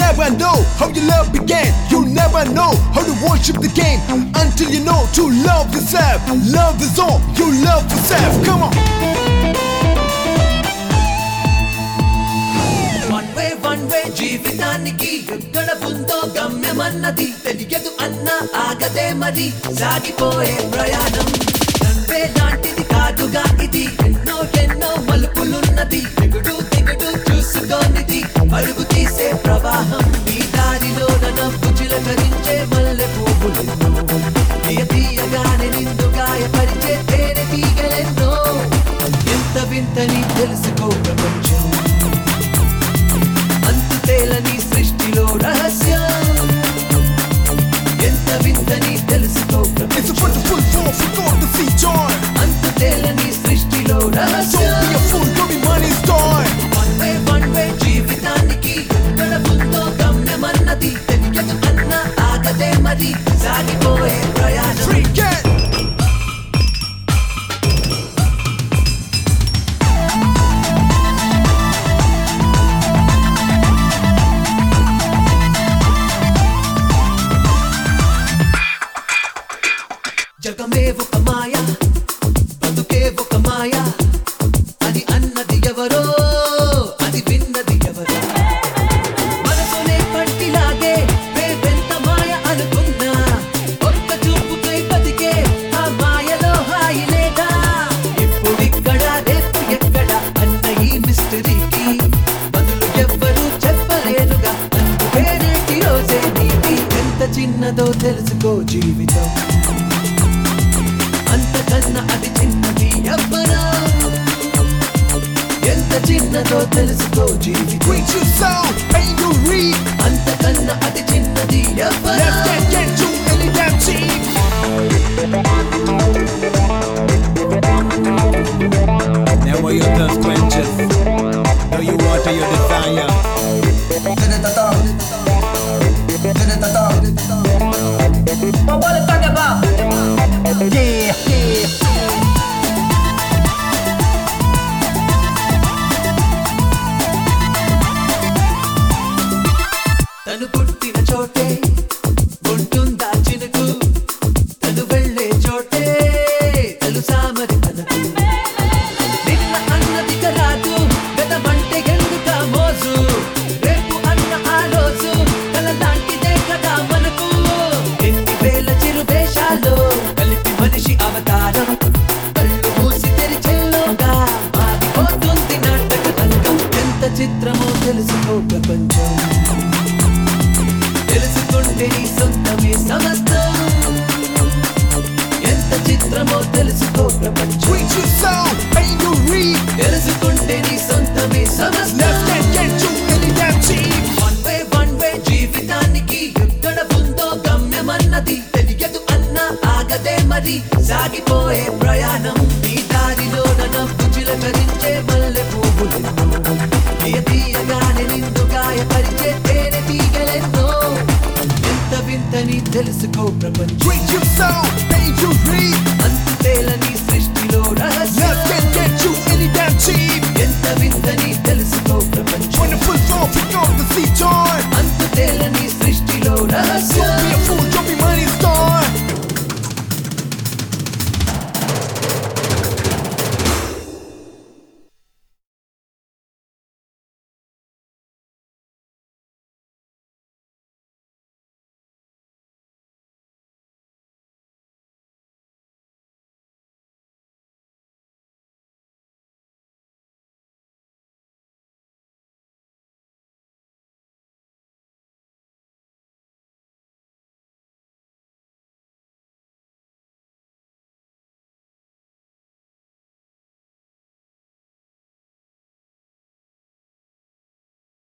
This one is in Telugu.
never know how your love began. You never know how to worship the game until you know to love yourself. Love is all you love yourself. Come on. One way one way జీవితానికి ఎక్కడ ఉందో గమ్యమన్నది తెలియదు అన్న ఆగదే మరి సాగిపోయే ప్రయాణం రంవే లాంటిది కాదుగా ఇది ఎన్నో ఎన్నో మలుపులున్నది దిగుడు దిగుడు చూసుకోనిది పరుగు తీసే ప్రవాహం ఈ దారిలో నవ్వు చిలకరించే మల్లె పువ్వులెన్నో తీయ తీయగానే నిండు గాయపరిచే తేనె తీగలెన్నో ఎంత వింతని తెలుసుకో ప్రపంచం అంతుతేలని సృష్టిలో రహస్యం ఎంత వింతని తెలుసుకో It's a ప్రపంచం wonderful force we got to see joy. అంతుతేలని సృష్టిలో Don't రహస్యం be a fool, don't be money's toy. One way one way జీవితానికి ఎక్కడ ఉందో గమ్యమన్నది తెలియదు అన్న ఆగదే మరి సాగిపోయే ప్రయాణం Freak it. జగమే ఒక మాయ బతుకే ఒక మాయ అది అన్నది ఎవరో అది విన్నది ఎవరో మనసునే పట్టిలాగే రేపెంత మాయ అనుకున్నా ఒక్క చూపుకై బతికే ఆ మాయలో హాయి లేదా ఇప్పుడిక్కడ రేపు ఎక్కడ అన్న ఈ మిస్టరీకి బదులు ఎవ్వరూ చెప్పలేరుగా అందుకే నేటి రోజే నీటి ఎంత చిన్నదో తెలుసుకో జీవితం అంతకన్నా అది చిన్నది ఎవ్వరో ఎంత చిన్నదో తెలుసుకో జీవితం Reach your soul and you read. అంతకన్నా అది చిన్నది ఎవ్వరో Left can't get you any damn cheap. Never your thirst quenches. Though you water your desire. Yeah, yeah. తను పుట్టిన చోటే ఉంటుందా చినుకు తను వెళ్ళే చోటే తెలుసా మరి తనకు నిన్న అన్నది రాదు గతమంటే ఎందుక మోజు రేపు అన్న ఆ రోజు కల లాంటిదే కదా మనకు ఎన్ని వేల చిరు వేషాలు కలిపి మనిషి అవతారం కళ్ళు మూసి తెరిచేలోగా మారిపోతుంది నాటక రంగం ఎంత చిత్రమో తెలుసుకో ప్రపంచం తెలుసుకుంటే నీ సొంతమే సమస్తం ఎంత చిత్రమో తెలుసుకో ప్రపంచం Reach your soul and you read. తెలుసుకుంటే నీ సొంతమే సమస్తం Left can't get you any damn cheap. One way one way జీవితానికి ఎక్కడ ఉందో గమ్యమన్నది తెలియదు అన్న ఆగదే మరి సాగిపోయే ప్రయాణం ఈ దారిలో నవ్వు చిలకరించే మల్లె పువ్వులెన్నో తీయ తీయగానే నిన్ను గాయపరిచే తేనె తీగలెన్నో ఎంత వింతని తెలుసుకో ప్రపంచం Reach your soul and you read. అంత